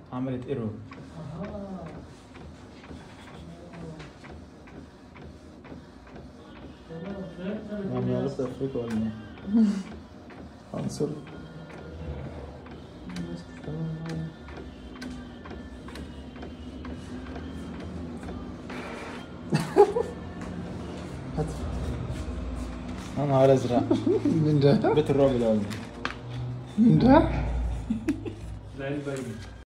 عملت ايرور يعني عرفت افريقيا ولا ايه؟ عنصر هات انا نهار ازرق من ده بيت الرعب ده ولا إيه؟ من ده لا الباقي